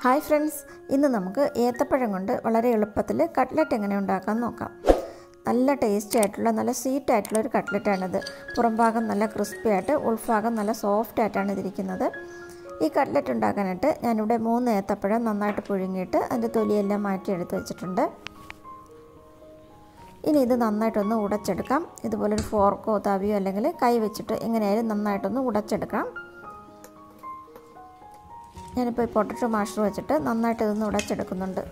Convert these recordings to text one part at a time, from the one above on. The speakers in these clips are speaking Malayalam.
ഹായ് ഫ്രണ്ട്സ് ഇന്ന് നമുക്ക് ഏത്തപ്പഴം കൊണ്ട് വളരെ എളുപ്പത്തിൽ കട്ട്ലറ്റ് എങ്ങനെ ഉണ്ടാക്കാൻ നോക്കാം നല്ല ടേസ്റ്റി ആയിട്ടുള്ള നല്ല സ്വീറ്റ് ആയിട്ടുള്ള ഒരു കട്ട്ലറ്റാണിത് പുറംഭാഗം നല്ല ക്രിസ്പി ആയിട്ട് ഉൾഭാഗം നല്ല സോഫ്റ്റ് ആയിട്ടാണ് ഇതിരിക്കുന്നത് ഈ കട്ട്ലറ്റ് ഉണ്ടാക്കാനായിട്ട് ഞാനിവിടെ മൂന്ന് ഏത്തപ്പഴം നന്നായിട്ട് പുഴുങ്ങിയിട്ട് അതിൻ്റെ തൊലിയെല്ലാം മാറ്റി എടുത്ത് വെച്ചിട്ടുണ്ട് ഇനി ഇത് നന്നായിട്ടൊന്ന് ഉടച്ചെടുക്കാം ഇതുപോലെ ഒരു ഫോർക്കോ തവിയോ അല്ലെങ്കിൽ കൈ വെച്ചിട്ട് എങ്ങനെയായാലും നന്നായിട്ടൊന്ന് ഉടച്ചെടുക്കാം ഞാനിപ്പോൾ ഈ പൊട്ടറ്റോ മാഷർ വെച്ചിട്ട് നന്നായിട്ട് ഇതൊന്ന് ഉടച്ചെടുക്കുന്നുണ്ട്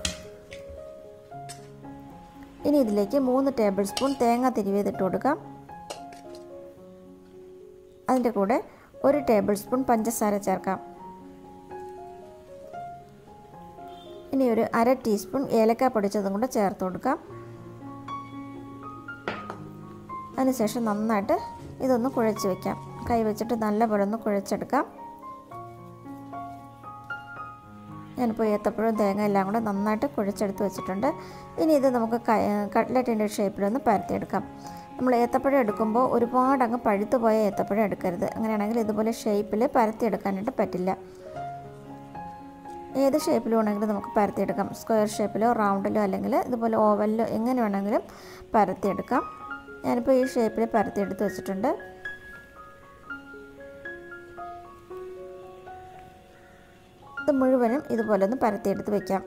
ഇനി ഇതിലേക്ക് മൂന്ന് ടേബിൾ സ്പൂൺ തേങ്ങ തിരുവിയതിട്ട് കൊടുക്കാം അതിൻ്റെ കൂടെ ഒരു ടേബിൾ സ്പൂൺ പഞ്ചസാര ചേർക്കാം ഇനി ഒരു അര ടീസ്പൂൺ ഏലക്ക പൊടിച്ചതും കൂടെ ചേർത്ത് കൊടുക്കാം അതിനുശേഷം നന്നായിട്ട് ഇതൊന്ന് കുഴച്ച് വയ്ക്കാം കൈ വെച്ചിട്ട് നല്ലപോലെ ഒന്ന് കുഴച്ചെടുക്കാം ഞാനിപ്പോൾ ഏത്തപ്പഴവും തേങ്ങ എല്ലാം കൂടെ നന്നായിട്ട് കുഴച്ചെടുത്ത് വെച്ചിട്ടുണ്ട് ഇനി ഇത് നമുക്ക് കട്ട്ലറ്റിൻ്റെ ഷേപ്പിലൊന്ന് പരത്തിയെടുക്കാം നമ്മൾ ഏത്തപ്പഴം എടുക്കുമ്പോൾ ഒരുപാട് അങ്ങ് പഴുത്തു പോയ ഏത്തപ്പഴം എടുക്കരുത് അങ്ങനെയാണെങ്കിൽ ഇതുപോലെ ഷേപ്പിൽ പരത്തിയെടുക്കാനായിട്ട് പറ്റില്ല ഏത് ഷേപ്പിൽ വേണമെങ്കിലും നമുക്ക് പരത്തിയെടുക്കാം സ്ക്വയർ ഷേപ്പിലോ റൗണ്ടിലോ അല്ലെങ്കിൽ ഇതുപോലെ ഓവലിലോ എങ്ങനെ വേണമെങ്കിലും പരത്തിയെടുക്കാം ഞാനിപ്പോൾ ഈ ഷേപ്പിൽ പരത്തിയെടുത്ത് വെച്ചിട്ടുണ്ട് ഇത് മുഴുവനും ഇതുപോലെ ഒന്ന് പരത്തിയെടുത്ത് വെക്കാം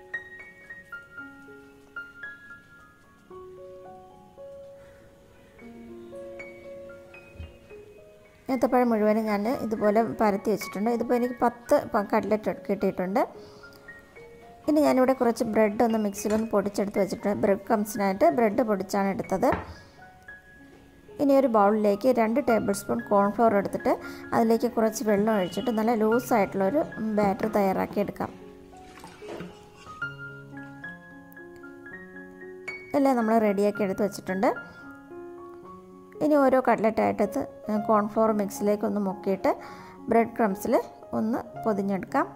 ഏത്തപ്പഴം മുഴുവനും ഞാൻ ഇതുപോലെ പരത്തി വെച്ചിട്ടുണ്ട് ഇതിപ്പോൾ എനിക്ക് പത്ത് കട്ട്ലറ്റ് കിട്ടിയിട്ടുണ്ട് ഇനി ഞാനിവിടെ കുറച്ച് ബ്രെഡ് ഒന്ന് മിക്സിയിലൊന്ന് പൊടിച്ചെടുത്ത് വെച്ചിട്ടുണ്ട് ബ്രെഡ് കംസിനായിട്ട് ബ്രെഡ് പൊടിച്ചാണ് എടുത്തത് ഇനി ഒരു ബൗളിലേക്ക് രണ്ട് ടേബിൾ സ്പൂൺ കോൺഫ്ലോർ എടുത്തിട്ട് അതിലേക്ക് കുറച്ച് വെള്ളം ഒഴിച്ചിട്ട് നല്ല ലൂസായിട്ടുള്ളൊരു ബാറ്റർ തയ്യാറാക്കി എടുക്കാം എല്ലാം നമ്മൾ റെഡിയാക്കി എടുത്ത് വെച്ചിട്ടുണ്ട് ഇനി ഓരോ കട്ട്ലറ്റായിട്ടത് കോൺഫ്ലോർ മിക്സിലേക്ക് ഒന്ന് മുക്കിയിട്ട് ബ്രെഡ് ക്രംസിൽ ഒന്ന് പൊതിഞ്ഞെടുക്കാം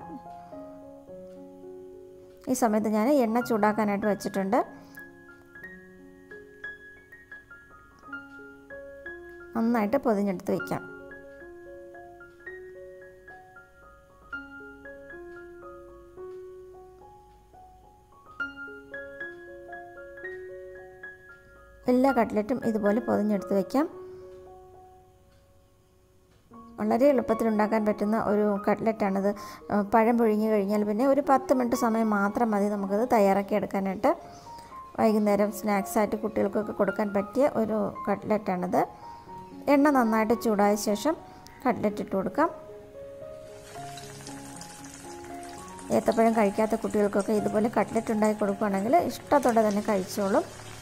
ഈ സമയത്ത് ഞാൻ എണ്ണ ചൂടാക്കാനായിട്ട് വെച്ചിട്ടുണ്ട് നന്നായിട്ട് പൊതിഞ്ഞെടുത്ത് വയ്ക്കാം എല്ലാ കട്ട്ലറ്റും ഇതുപോലെ പൊതിഞ്ഞെടുത്ത് വയ്ക്കാം വളരെ എളുപ്പത്തിൽ ഉണ്ടാക്കാൻ പറ്റുന്ന ഒരു കട്ട്ലറ്റാണിത് പഴം പുഴുങ്ങി കഴിഞ്ഞാൽ പിന്നെ ഒരു പത്ത് മിനിറ്റ് സമയം മാത്രം മതി നമുക്കത് തയ്യാറാക്കി എടുക്കാനായിട്ട് വൈകുന്നേരം സ്നാക്സായിട്ട് കുട്ടികൾക്കൊക്കെ കൊടുക്കാൻ പറ്റിയ ഒരു കട്ട്ലറ്റാണിത് എണ്ണ നന്നായിട്ട് ചൂടായ ശേഷം കട്ട്ലറ്റ് ഇട്ട് കൊടുക്കാം ഏത്തപ്പഴം കഴിക്കാത്ത കുട്ടികൾക്കൊക്കെ ഇതുപോലെ കട്ട്ലറ്റ് ഉണ്ടാക്കി കൊടുക്കുകയാണെങ്കിൽ ഇഷ്ടത്തോടെ തന്നെ കഴിച്ചോളും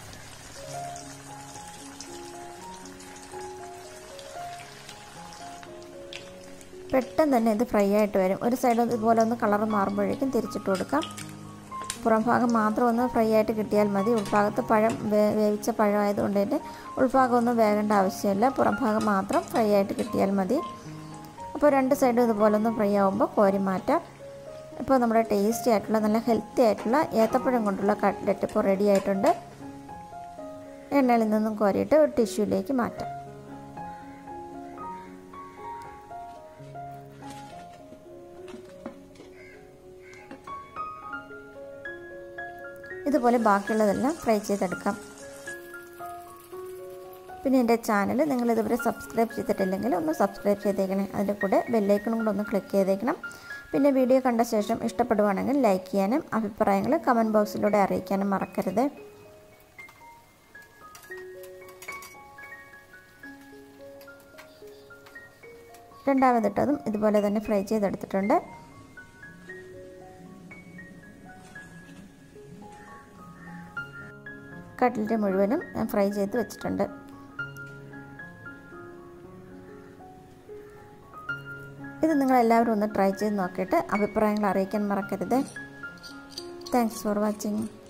പെട്ടെന്ന് തന്നെ ഇത് ഫ്രൈ ആയിട്ട് വരും ഒരു സൈഡ് ഇതുപോലെ ഒന്ന് കളർ മാറുമ്പോഴേക്കും തിരിച്ചിട്ട് കൊടുക്കാം പുറം ഭാഗം മാത്രം ഒന്ന് ഫ്രൈ ആയിട്ട് കിട്ടിയാൽ മതി ഉൾഭാഗത്ത് പഴം വേവിച്ച പഴമായതുകൊണ്ട് തന്നെ ഉൾഭാഗം ഒന്നും വേകേണ്ട ആവശ്യമില്ല പുറം ഭാഗം മാത്രം ഫ്രൈ ആയിട്ട് കിട്ടിയാൽ മതി അപ്പോൾ രണ്ട് സൈഡും ഇതുപോലെ ഒന്ന് ഫ്രൈ ആകുമ്പോൾ കോരി മാറ്റാം ഇപ്പോൾ നമ്മുടെ ടേസ്റ്റി ആയിട്ടുള്ള നല്ല ഹെൽത്തി ആയിട്ടുള്ള ഏത്തപ്പഴം കൊണ്ടുള്ള കട്ട്ലറ്റ് ഇപ്പോൾ റെഡി ആയിട്ടുണ്ട് എണ്ണയിൽ നിന്നും കോരിയിട്ട് ഒരു ടിഷ്യൂലേക്ക് മാറ്റാം ഇതുപോലെ ബാക്കിയുള്ളതെല്ലാം ഫ്രൈ ചെയ്തെടുക്കാം പിന്നെ എൻ്റെ ചാനൽ നിങ്ങൾ ഇതുവരെ സബ്സ്ക്രൈബ് ചെയ്തിട്ടില്ലെങ്കിൽ ഒന്ന് സബ്സ്ക്രൈബ് ചെയ്തേക്കണേ അതിൻ്റെ കൂടെ ബെല്ലൈക്കണും കൂടെ ഒന്ന് ക്ലിക്ക് ചെയ്തേക്കണം പിന്നെ വീഡിയോ കണ്ട ശേഷം ഇഷ്ടപ്പെടുവാണെങ്കിൽ ലൈക്ക് ചെയ്യാനും അഭിപ്രായങ്ങൾ കമൻറ്റ് ബോക്സിലൂടെ അറിയിക്കാനും മറക്കരുത് രണ്ടാമതിട്ടതും ഇതുപോലെ തന്നെ ഫ്രൈ ചെയ്തെടുത്തിട്ടുണ്ട് കട്ട്ലറ്റ് മുഴുവനും ഞാൻ ഫ്രൈ ചെയ്ത് വെച്ചിട്ടുണ്ട് ഇത് നിങ്ങൾ എല്ലാവരും ഒന്ന് ട്രൈ ചെയ്ത് നോക്കിയിട്ട് അഭിപ്രായങ്ങൾ അറിയിക്കാൻ മറക്കരുത് താങ്ക്സ് ഫോർ വാച്ചിങ്